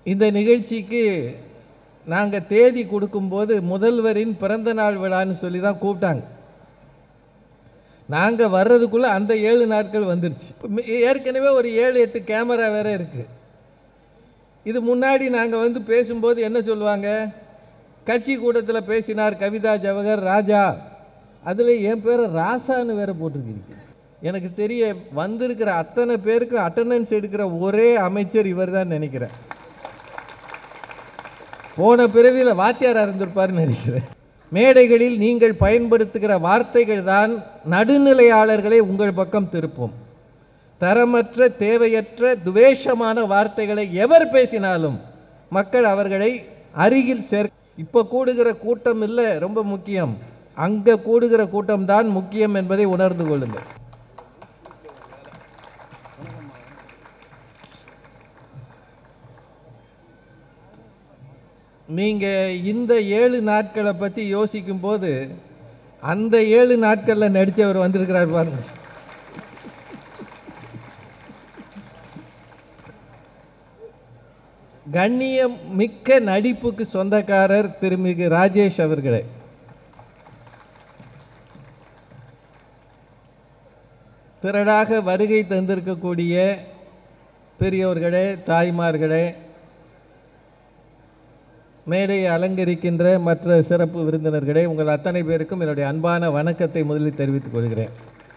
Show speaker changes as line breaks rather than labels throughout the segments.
இந்த நிகழ்ச்சிக்கு நாங்கள் தேதி கொடுக்கும்போது முதல்வரின் பிறந்த நாள் விழான்னு சொல்லி தான் கூப்பிட்டாங்க நாங்கள் வர்றதுக்குள்ளே அந்த ஏழு நாட்கள் வந்துருச்சு ஏற்கனவே ஒரு ஏழு எட்டு கேமரா வேற இருக்கு இது முன்னாடி நாங்கள் வந்து பேசும்போது என்ன சொல்லுவாங்க கட்சி கூட்டத்தில் பேசினார் கவிதா ஜவஹர் ராஜா அதில் என் பேரை ராசான்னு வேற போட்டிருக்கீங்க எனக்கு தெரிய வந்திருக்கிற அத்தனை பேருக்கு அட்டண்டன்ஸ் எடுக்கிற ஒரே அமைச்சர் இவர் தான் நினைக்கிறேன் போன பிறவியில் வாத்தியாரா இருந்திருப்பார்னு நினைக்கிறேன் மேடைகளில் நீங்கள் பயன்படுத்துகிற வார்த்தைகள் தான் நடுநிலையாளர்களை உங்கள் பக்கம் திருப்பும் தரமற்ற தேவையற்ற துவேஷமான வார்த்தைகளை எவர் பேசினாலும் மக்கள் அவர்களை அருகில் சேர் இப்போ கூடுகிற கூட்டம் இல்லை ரொம்ப முக்கியம் அங்கே கூடுகிற கூட்டம் தான் முக்கியம் என்பதை உணர்ந்து கொள்ளுங்கள் நீங்கள் இந்த ஏழு நாட்களை பற்றி யோசிக்கும் போது அந்த ஏழு நாட்களில் நடித்தவர் வந்திருக்கிறார் பாருங்க கண்ணியம் மிக்க நடிப்புக்கு சொந்தக்காரர் திருமிகு ராஜேஷ் அவர்களே திரளாக வருகை தந்திருக்கக்கூடிய பெரியோர்களே தாய்மார்களே மேடையை அலங்கரிக்கின்ற மற்ற சிறப்பு விருந்தினர்களே உங்கள் அத்தனை பேருக்கும் என்னுடைய அன்பான வணக்கத்தை முதலில் தெரிவித்துக் கொள்கிறேன்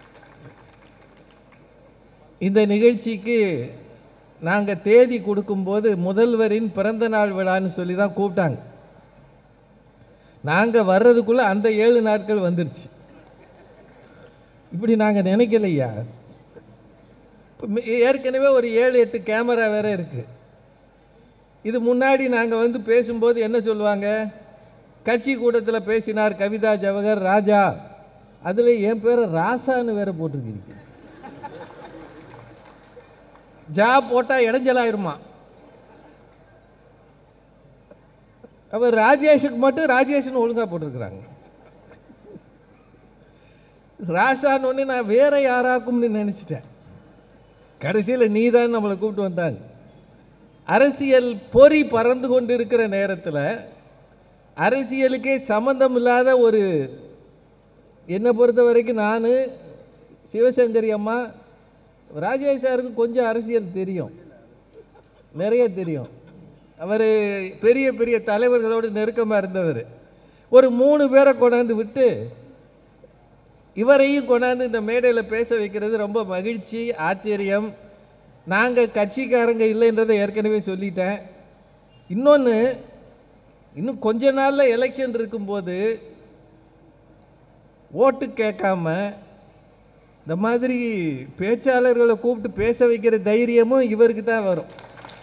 இந்த நிகழ்ச்சிக்கு நாங்கள் தேதி கொடுக்கும்போது முதல்வரின் பிறந்த நாள் விழான்னு சொல்லி தான் கூப்பிட்டாங்க நாங்கள் வர்றதுக்குள்ளே அந்த ஏழு நாட்கள் வந்துருச்சு இப்படி நாங்கள் நினைக்கலையா இப்ப ஏற்கனவே ஒரு ஏழு எட்டு கேமரா வேற இருக்குது இது முன்னாடி நாங்கள் வந்து பேசும்போது என்ன சொல்லுவாங்க கட்சி கூட்டத்தில் பேசினார் கவிதா ஜவஹர் ராஜா அதில் என் பேரை ராசான்னு வேற போட்டிருக்கீங்க ஜா போட்டால் இடைஞ்சலாயிருமா அவர் ராஜேஷுக்கு மட்டும் ராஜேஷ்னு ஒழுங்காக போட்டிருக்கிறாங்க ராசான்னு ஒன்று நான் வேற யாராக்கும்னு நினச்சிட்டேன் கடைசியில் நீ தான் நம்மளை கூப்பிட்டு வந்தாங்க அரசியல் பொறி பறந்து கொண்டு இருக்கிற நேரத்தில் அரசியலுக்கே சம்மந்தம் இல்லாத ஒரு என்னை பொறுத்த வரைக்கும் நான் சிவசங்கரி அம்மா ராஜேஷ் சாருக்கு கொஞ்சம் அரசியல் தெரியும் நிறைய தெரியும் அவர் பெரிய பெரிய தலைவர்களோடு நெருக்கமாக இருந்தவர் ஒரு மூணு பேரை கொண்டாந்து விட்டு இவரையும் கொண்டாந்து இந்த மேடையில் பேச வைக்கிறது ரொம்ப மகிழ்ச்சி ஆச்சரியம் நாங்கள் கட்சிக்காரங்க இல்லைன்றதை ஏற்கனவே சொல்லிட்டேன் இன்னொன்று இன்னும் கொஞ்ச நாளில் எலெக்ஷன் இருக்கும்போது ஓட்டு கேட்காம இந்த மாதிரி பேச்சாளர்களை கூப்பிட்டு பேச வைக்கிற தைரியமும் இவருக்கு தான் வரும்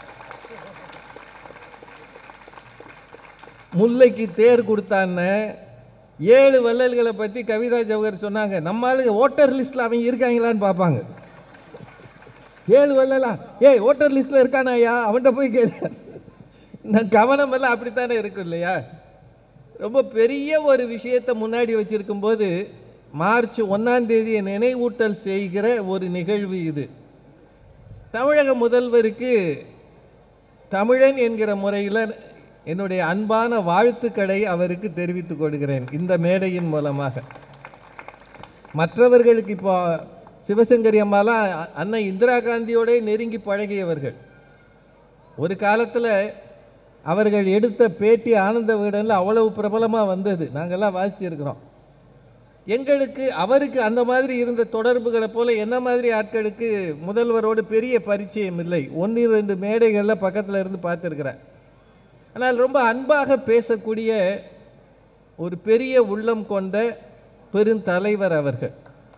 முல்லைக்கு தேர் கொடுத்தான்னு ஏழு வள்ளல்களை பற்றி கவிதா ஜவஹர் சொன்னாங்க நம்ம ஆளுங்க ஓட்டர் லிஸ்ட்டில் அவங்க இருக்காங்களான்னு பார்ப்பாங்க ஏழு வள்ளலா ஏய் ஓட்டர் லிஸ்ட்டில் இருக்கானாயா அவன்கிட்ட போய் கேளு இந்த கவனம் எல்லாம் அப்படித்தானே இருக்கும் இல்லையா ரொம்ப பெரிய ஒரு விஷயத்தை முன்னாடி வச்சிருக்கும் போது மார்ச் ஒன்றாம் தேதியை நினைவூட்டல் செய்கிற ஒரு நிகழ்வு இது தமிழக முதல்வருக்கு தமிழன் என்கிற முறையில் என்னுடைய அன்பான வாழ்த்துக்களை அவருக்கு தெரிவித்துக் கொள்கிறேன் இந்த மேடையின் மூலமாக மற்றவர்களுக்கு இப்போ சிவசங்கரி அம்மாலாம் அன்னை இந்திரா காந்தியோட நெருங்கி பழகியவர்கள் ஒரு காலத்தில் அவர்கள் எடுத்த பேட்டி ஆனந்த விகடனில் அவ்வளவு பிரபலமாக வந்தது நாங்கள்லாம் வாசிச்சிருக்கிறோம் எங்களுக்கு அவருக்கு அந்த மாதிரி இருந்த தொடர்புகளை போல என்ன மாதிரி ஆட்களுக்கு முதல்வரோடு பெரிய பரிச்சயம் இல்லை ஒன்று ரெண்டு மேடைகளில் பக்கத்தில் இருந்து பார்த்துருக்குறேன் ஆனால் ரொம்ப அன்பாக பேசக்கூடிய ஒரு பெரிய உள்ளம் கொண்ட பெருந்தலைவர் அவர்கள்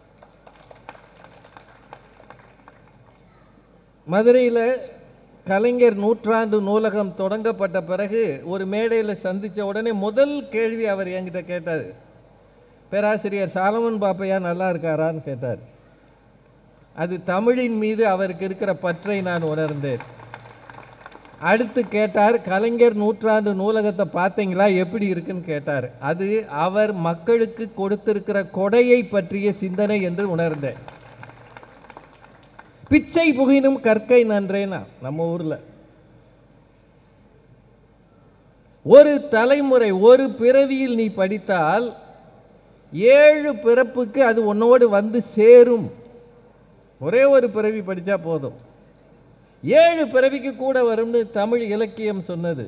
மதுரையில் கலைஞர் நூற்றாண்டு நூலகம் தொடங்கப்பட்ட பிறகு ஒரு மேடையில் சந்தித்த உடனே முதல் கேள்வி அவர் என்கிட்ட கேட்டார் பேராசிரியர் சாலமன் பாப்பையா நல்லா இருக்காரான்னு கேட்டார் அது தமிழின் மீது அவருக்கு இருக்கிற பற்றை நான் உணர்ந்தேன் அடுத்து கேட்டார் கலைஞர் நூற்றாண்டு நூலகத்தை பார்த்தீங்களா எப்படி இருக்குன்னு கேட்டார் அது அவர் மக்களுக்கு கொடுத்திருக்கிற கொடையை பற்றிய சிந்தனை என்று உணர்ந்தேன் பிச்சை புகினும் கற்கை நன்றேனா நம்ம ஊரில் ஒரு தலைமுறை ஒரு பிறவியில் நீ படித்தால் ஏழு பிறப்புக்கு அது உன்னோடு வந்து சேரும் ஒரே ஒரு பிறவி படித்தா போதும் ஏழு பிறவிக்கு கூட வரும்னு தமிழ் இலக்கியம் சொன்னது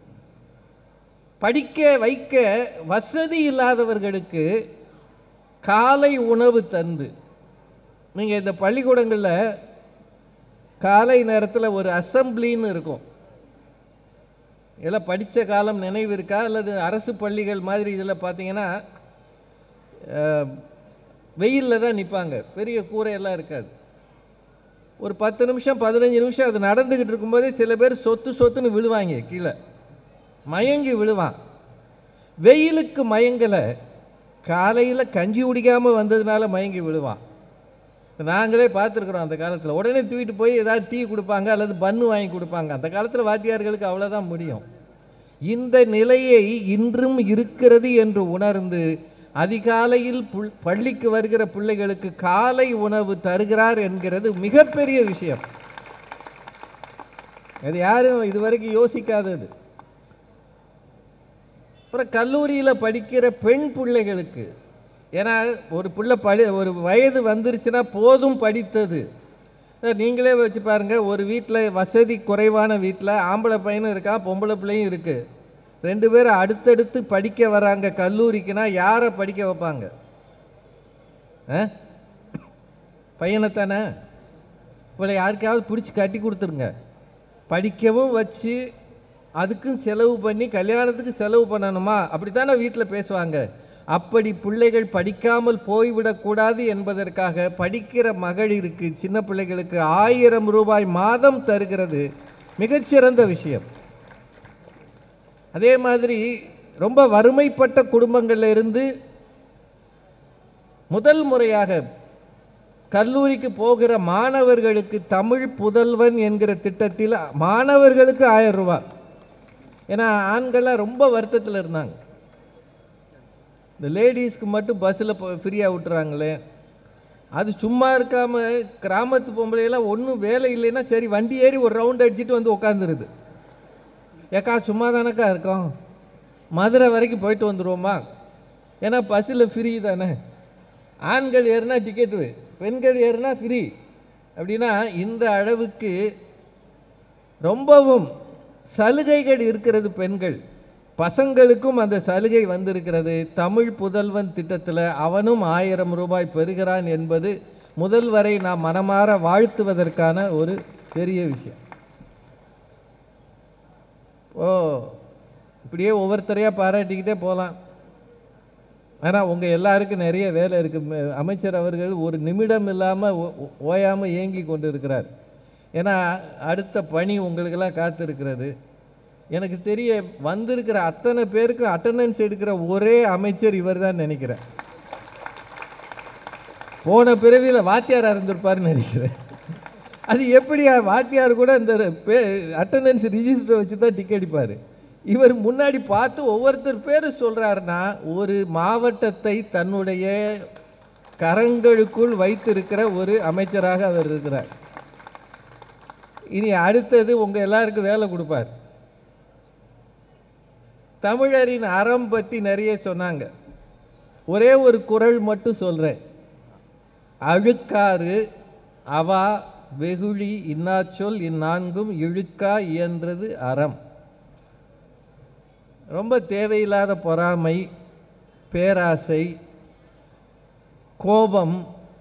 படிக்க வைக்க வசதி இல்லாதவர்களுக்கு காலை உணவு தந்து நீங்கள் இந்த பள்ளிக்கூடங்களில் காலை நேரத்தில் ஒரு அசம்பிளின்னு இருக்கும் இதெல்லாம் படித்த காலம் நினைவு இருக்கா அல்லது அரசு பள்ளிகள் மாதிரி இதில் பார்த்தீங்கன்னா வெயிலில் தான் நிற்பாங்க பெரிய கூரையெல்லாம் இருக்காது ஒரு பத்து நிமிஷம் பதினஞ்சு நிமிஷம் அது நடந்துக்கிட்டு இருக்கும்போதே சில பேர் சொத்து சொத்துன்னு விழுவாங்க கீழே மயங்கி விழுவான் வெயிலுக்கு மயங்கலை காலையில் கஞ்சி குடிக்காமல் வந்ததுனால மயங்கி விழுவான் நாங்களே பார்த்துருக்குறோம் அந்த காலத்தில் உடனே தூக்கிட்டு போய் ஏதாவது டீ கொடுப்பாங்க அல்லது பன்னு வாங்கி கொடுப்பாங்க அந்த காலத்தில் வாத்தியார்களுக்கு அவ்வளோதான் முடியும் இந்த நிலையை இன்றும் இருக்கிறது என்று உணர்ந்து அதிகாலையில் புல் பள்ளிக்கு வருகிற பிள்ளைகளுக்கு காலை உணவு தருகிறார் என்கிறது மிகப்பெரிய விஷயம் அது யாரும் இதுவரைக்கும் யோசிக்காதது அப்புறம் கல்லூரியில் படிக்கிற பெண் பிள்ளைகளுக்கு ஏன்னா ஒரு பிள்ளை படி ஒரு வயது வந்துருச்சுன்னா போதும் படித்தது நீங்களே வச்சு பாருங்கள் ஒரு வீட்டில் வசதி குறைவான வீட்டில் ஆம்பளை பையனும் இருக்கா பொம்பளை பிள்ளையும் இருக்குது ரெண்டு பேரும் அடுத்தடுத்து படிக்க வராங்க கல்லூரிக்குனா யாரை படிக்க வைப்பாங்க ஆ பையனைத்தானே இவளை யாருக்காவது பிடிச்சி கட்டி கொடுத்துருங்க படிக்கவும் வச்சு அதுக்கும் செலவு பண்ணி கல்யாணத்துக்கு செலவு பண்ணணுமா அப்படித்தானே வீட்டில் பேசுவாங்க அப்படி பிள்ளைகள் படிக்காமல் போய்விடக்கூடாது என்பதற்காக படிக்கிற மகளிருக்கு சின்ன பிள்ளைகளுக்கு ஆயிரம் ரூபாய் மாதம் தருகிறது மிகச்சிறந்த விஷயம் அதே மாதிரி ரொம்ப வறுமைப்பட்ட குடும்பங்கள்ல இருந்து முதல் முறையாக கல்லூரிக்கு போகிற மாணவர்களுக்கு தமிழ் புதல்வன் என்கிற திட்டத்தில் மாணவர்களுக்கு ஆயிரம் ரூபாய் ஏன்னா ஆண்கள்லாம் ரொம்ப வருத்தத்தில் இருந்தாங்க இந்த லேடிஸ்க்கு மட்டும் பஸ்ஸில் ஃப்ரீயாக விட்டுறாங்களே அது சும்மா இருக்காமல் கிராமத்து பொம்பளையெல்லாம் ஒன்றும் வேலை இல்லைன்னா சரி வண்டி ஏறி ஒரு ரவுண்ட் அடிச்சுட்டு வந்து உட்காந்துருது ஏக்கா சும்மா தானக்கா இருக்கோம் மதுரை வரைக்கும் போயிட்டு வந்துடுவோமா ஏன்னா பஸ்ஸில் ஃப்ரீ தானே ஆண்கள் ஏறுனா டிக்கெட்டு பெண்கள் ஏறுனா ஃப்ரீ அப்படின்னா இந்த அளவுக்கு ரொம்பவும் சலுகைகள் இருக்கிறது பெண்கள் பசங்களுக்கும் அந்த சலுகை வந்திருக்கிறது தமிழ் புதல்வன் திட்டத்தில் அவனும் ஆயிரம் ரூபாய் பெறுகிறான் என்பது முதல்வரை நாம் மனமாற வாழ்த்துவதற்கான ஒரு பெரிய விஷயம் ஓ இப்படியே ஒவ்வொருத்தரையாக பாராட்டிக்கிட்டே போகலாம் ஆனால் உங்கள் எல்லாருக்கும் நிறைய வேலை இருக்குது அமைச்சர் அவர்கள் ஒரு நிமிடம் இல்லாமல் ஓயாமல் இயங்கி கொண்டு இருக்கிறார் ஏன்னா அடுத்த பணி உங்களுக்கெல்லாம் காத்திருக்கிறது எனக்கு தெரிய வந்திருக்கிற அத்தனை பேருக்கு அட்டண்டன்ஸ் எடுக்கிற ஒரே அமைச்சர் இவர் தான் நினைக்கிறேன் போன பிறவியில் வாத்தியாராக இருந்திருப்பாருன்னு நினைக்கிறேன் அது எப்படியா வாத்தியார் கூட இந்த பே அட்டண்டன்ஸ் ரிஜிஸ்டர் வச்சு தான் டிக்கெட் அடிப்பார் இவர் முன்னாடி பார்த்து ஒவ்வொருத்தர் பேர் சொல்கிறாருன்னா ஒரு மாவட்டத்தை தன்னுடைய கரங்களுக்குள் வைத்திருக்கிற ஒரு அமைச்சராக அவர் இருக்கிறார் இனி அடுத்தது உங்கள் எல்லாருக்கும் வேலை கொடுப்பார் தமிழரின் அறம் பற்றி நிறைய சொன்னாங்க ஒரே ஒரு குரல் மட்டும் சொல்கிறேன் அழுக்காறு அவா வெகுளி இன்னாச்சொல் இந்நான்கும் இழுக்கா இயன்றது அறம் ரொம்ப தேவையில்லாத பொறாமை பேராசை கோபம்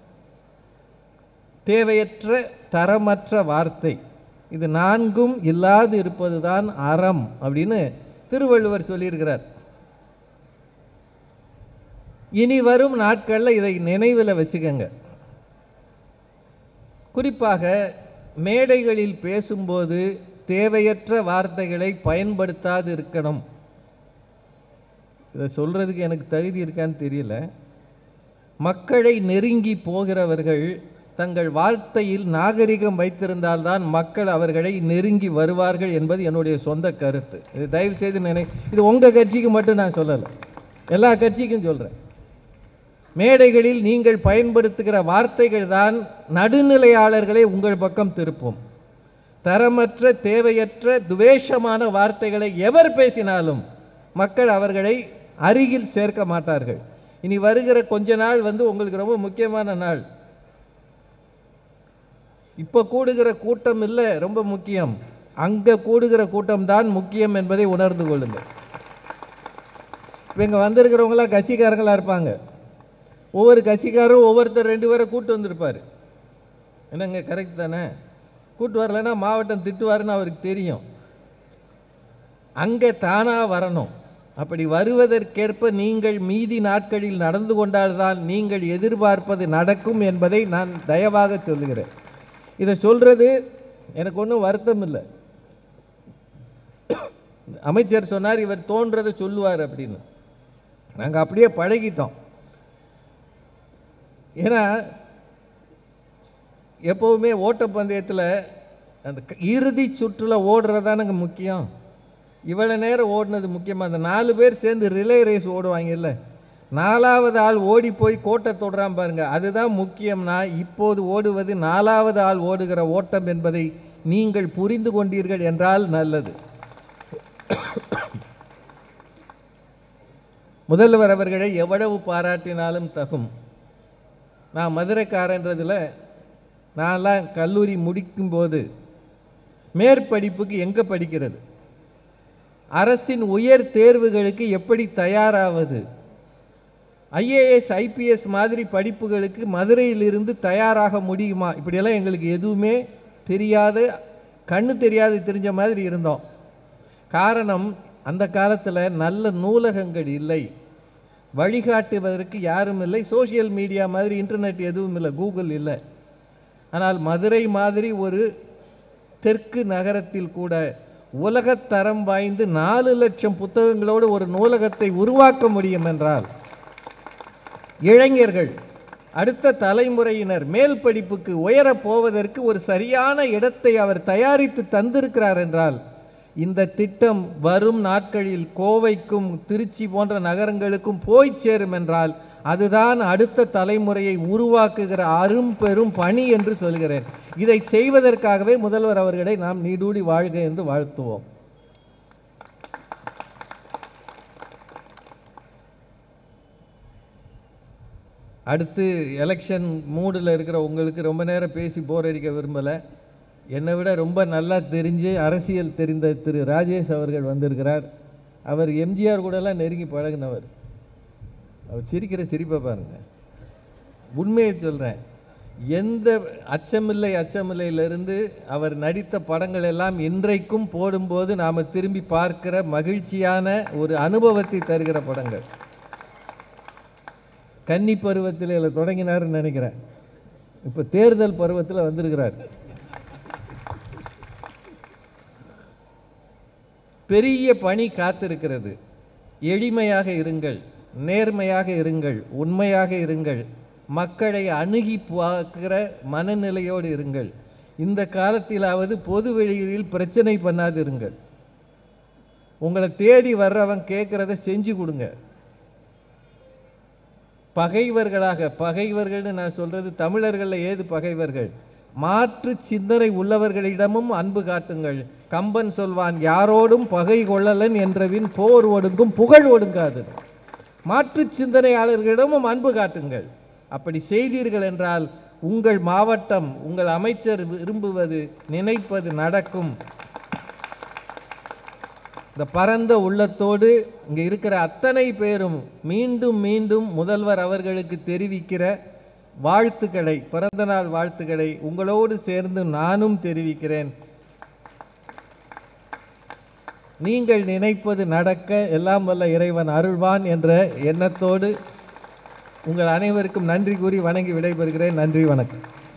தேவையற்ற தரமற்ற வார்த்தை இது நான்கும் இல்லாது இருப்பதுதான் அறம் அப்படின்னு திருவள்ளுவர் சொல்லியிருக்கிறார் இனி வரும் நாட்களில் இதை நினைவில் வச்சுக்கோங்க குறிப்பாக மேடைகளில் பேசும்போது தேவையற்ற வார்த்தைகளை பயன்படுத்தாது இருக்கணும் இதை சொல்கிறதுக்கு எனக்கு தகுதி இருக்கான்னு தெரியல மக்களை நெருங்கி போகிறவர்கள் தங்கள் வார்த்தையில் நாகரிகம் வைத்திருந்தால்தான் மக்கள் அவர்களை நெருங்கி வருவார்கள் என்பது என்னுடைய சொந்த கருத்து இது தயவு செய்து நினை இது உங்கள் கட்சிக்கு மட்டும் நான் சொல்லலை எல்லா கட்சிக்கும் சொல்கிறேன் மேடைகளில் நீங்கள் பயன்படுத்துகிற வார்த்தைகள் தான் நடுநிலையாளர்களை உங்கள் பக்கம் திருப்பும் தரமற்ற தேவையற்ற துவேஷமான வார்த்தைகளை எவர் பேசினாலும் மக்கள் அவர்களை அருகில் சேர்க்க மாட்டார்கள் இனி வருகிற கொஞ்ச நாள் வந்து உங்களுக்கு ரொம்ப முக்கியமான நாள் இப்போ கூடுகிற கூட்டம் இல்லை ரொம்ப முக்கியம் அங்கே கூடுகிற கூட்டம் தான் முக்கியம் என்பதை உணர்ந்து கொள்ளுங்கள் இப்போ இங்கே வந்திருக்கிறவங்களாம் கட்சிக்காரங்களாக இருப்பாங்க ஒவ்வொரு கட்சிக்காரும் ஒவ்வொருத்தர் ரெண்டு பேரை கூட்டு வந்திருப்பார் என்னங்க கரெக்ட் தானே கூட்டு வரலைன்னா மாவட்டம் திட்டுவாருன்னு அவருக்கு தெரியும் அங்கே தானாக வரணும் அப்படி வருவதற்கேற்ப நீங்கள் மீதி நாட்களில் நடந்து கொண்டால்தான் நீங்கள் எதிர்பார்ப்பது நடக்கும் என்பதை நான் தயவாக சொல்லுகிறேன் இதை சொல்கிறது எனக்கு ஒன்றும் வருத்தம் இல்லை அமைச்சர் சொன்னார் இவர் தோன்றதை சொல்லுவார் அப்படின்னு நாங்கள் அப்படியே பழகிட்டோம் ஏன்னா எப்போவுமே ஓட்டப்பந்தயத்தில் அந்த க- இறுதி சுற்றில் ஓடுறதானுங்க முக்கியம் இவ்வளோ நேரம் ஓடினது முக்கியமாக அந்த நாலு பேர் சேர்ந்து ரிலே ரேஸ் ஓடுவாங்கல்ல நாலாவது ஆள் ஓடி போய் கோட்டை தொடுறான் பாருங்க அதுதான் முக்கியம்னா இப்போது ஓடுவது நாலாவது ஆள் ஓடுகிற ஓட்டம் என்பதை நீங்கள் புரிந்து கொண்டீர்கள் என்றால் நல்லது முதல்வர் அவர்களை எவ்வளவு பாராட்டினாலும் தகும் நான் மதுரைக்காரன்றதில் நான்லாம் கல்லூரி முடிக்கும்போது மேற்படிப்புக்கு எங்கே படிக்கிறது அரசின் உயர் தேர்வுகளுக்கு எப்படி தயாராவது ஐஏஎஸ் ஐபிஎஸ் மாதிரி படிப்புகளுக்கு மதுரையிலிருந்து தயாராக முடியுமா இப்படியெல்லாம் எங்களுக்கு எதுவுமே தெரியாத கண்ணு தெரியாது தெரிஞ்ச மாதிரி இருந்தோம் காரணம் அந்த காலத்தில் நல்ல நூலகங்கள் இல்லை வழிகாட்டுவதற்கு யாரும் இல்லை சோஷியல் மீடியா மாதிரி இன்டர்நெட் எதுவும் இல்லை கூகுள் இல்லை ஆனால் மதுரை மாதிரி ஒரு தெற்கு நகரத்தில் கூட உலகத்தரம் வாய்ந்து நாலு லட்சம் புத்தகங்களோடு ஒரு நூலகத்தை உருவாக்க முடியும் என்றால் இளைஞர்கள் அடுத்த தலைமுறையினர் மேல் படிப்புக்கு உயரப் போவதற்கு ஒரு சரியான இடத்தை அவர் தயாரித்து தந்திருக்கிறார் என்றால் இந்த திட்டம் வரும் நாட்களில் கோவைக்கும் திருச்சி போன்ற நகரங்களுக்கும் போய் சேரும் என்றால் அதுதான் அடுத்த தலைமுறையை உருவாக்குகிற அரும் பெரும் பணி என்று சொல்கிறேன் இதை செய்வதற்காகவே முதல்வர் அவர்களை நாம் நீடூடி வாழ்க என்று வாழ்த்துவோம் அடுத்து எலெக்ஷன் மூடில் இருக்கிற உங்களுக்கு ரொம்ப நேரம் பேசி போர் அடிக்க விரும்பலை என்னை விட ரொம்ப நல்லா தெரிஞ்சு அரசியல் தெரிந்த திரு ராஜேஷ் அவர்கள் வந்திருக்கிறார் அவர் எம்ஜிஆர் கூடலாம் நெருங்கி பழகுனவர் அவர் சிரிக்கிற சிரிப்பை பாருங்க உண்மையை சொல்கிறேன் எந்த அச்சமில்லை அச்சமில்லையிலிருந்து அவர் நடித்த படங்கள் எல்லாம் இன்றைக்கும் போடும்போது நாம் திரும்பி பார்க்கிற மகிழ்ச்சியான ஒரு அனுபவத்தை தருகிற படங்கள் கன்னி பருவத்தில் இதில் தொடங்கினாருன்னு நினைக்கிறேன் இப்போ தேர்தல் பருவத்தில் வந்திருக்கிறார் பெரிய பணி காத்திருக்கிறது எளிமையாக இருங்கள் நேர்மையாக இருங்கள் உண்மையாக இருங்கள் மக்களை அணுகி பார்க்கிற மனநிலையோடு இருங்கள் இந்த காலத்திலாவது பொது வெளியில் பிரச்சனை பண்ணாதிருங்கள் உங்களை தேடி வர்றவன் கேட்குறத செஞ்சு கொடுங்க பகைவர்களாக பகைவர்கள்னு நான் சொல்றது தமிழர்களில் ஏது பகைவர்கள் மாற்று சிந்தனை உள்ளவர்களிடமும் அன்பு காட்டுங்கள் கம்பன் சொல்வான் யாரோடும் பகை கொள்ளலன் என்றவின் போர் ஒடுங்கும் புகழ் ஒடுங்காது மாற்று சிந்தனையாளர்களிடமும் அன்பு காட்டுங்கள் அப்படி செய்தீர்கள் என்றால் உங்கள் மாவட்டம் உங்கள் அமைச்சர் விரும்புவது நினைப்பது நடக்கும் இந்த பரந்த உள்ளத்தோடு இங்கே இருக்கிற அத்தனை பேரும் மீண்டும் மீண்டும் முதல்வர் அவர்களுக்கு தெரிவிக்கிற வாழ்த்துக்களை பிறந்தநாள் வாழ்த்துக்களை உங்களோடு சேர்ந்து நானும் தெரிவிக்கிறேன் நீங்கள் நினைப்பது நடக்க எல்லாம் வல்ல இறைவன் அருள்வான் என்ற எண்ணத்தோடு உங்கள் அனைவருக்கும் நன்றி கூறி வணங்கி விடைபெறுகிறேன் நன்றி வணக்கம்